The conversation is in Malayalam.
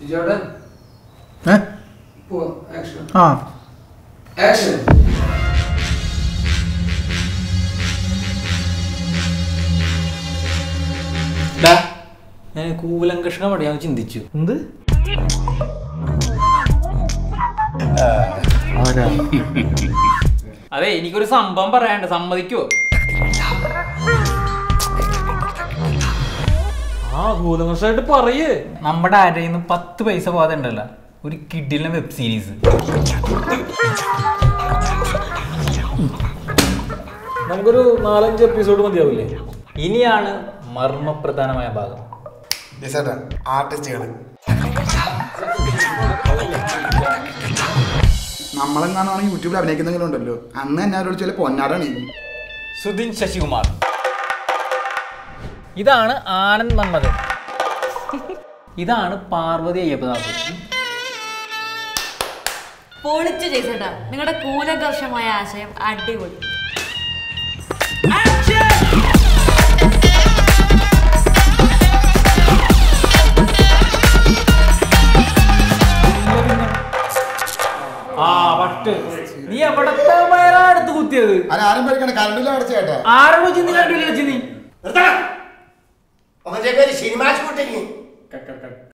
ജോർഡൻ ഏ പോവാം ആക്ഷൻ ആ ആക്ഷൻ ഡാ, ഞാൻ കൂലങ്കഷണം പഠിയാൻ ചിന്തിച്ചു എന്ത് അതെ എനിക്കൊരു സംഭവം പറയാണ്ട് സമ്മതിക്കോ ആ കൂലങ്കഷായിട്ട് പറയേ നമ്മുടെ ആരുടെ നിന്ന് പത്ത് പൈസ പോകാതെ ഉണ്ടല്ലോ ഒരു കിഡിലിന് വെബ് സീരീസ് നമുക്കൊരു നാലഞ്ച് എപ്പിസോഡ് മതിയാവില്ലേ ഇനിയാണ് മർമ്മപ്രധാനമായ ഭാഗം ഡിസേട്ടാ ആർട്ടിസ്റ്റുകൾ നമ്മളെങ്ങാനാണ് യൂട്യൂബിൽ അഭിനയിക്കുന്നെങ്കിലും ഉണ്ടല്ലോ അന്ന് തന്നെ അവരോട് ചില പൊന്നാടാണ് ഈ സുധിൻ ശശികുമാർ ഇതാണ് ആനന്ദ് മന്മഥൻ ഇതാണ് പാർവതി അയ്യപ്പദാസ് പൊളിച്ചു ചേച്ചേട്ടാ നിങ്ങളുടെ കൂലകർഷമായ ആശയം അടിപൊളി ആ പട്ട് നീ എവിടത്തെ വയറാടുത്ത് കുത്തിയത് അത് ആരും പേടിക്കണ കറണ്ടില്ല അടച്ച ചേട്ടാ ആരോട് ചിന്തി കണ്ടില്ല നീ സിനിമ ഷൂട്ടിങ്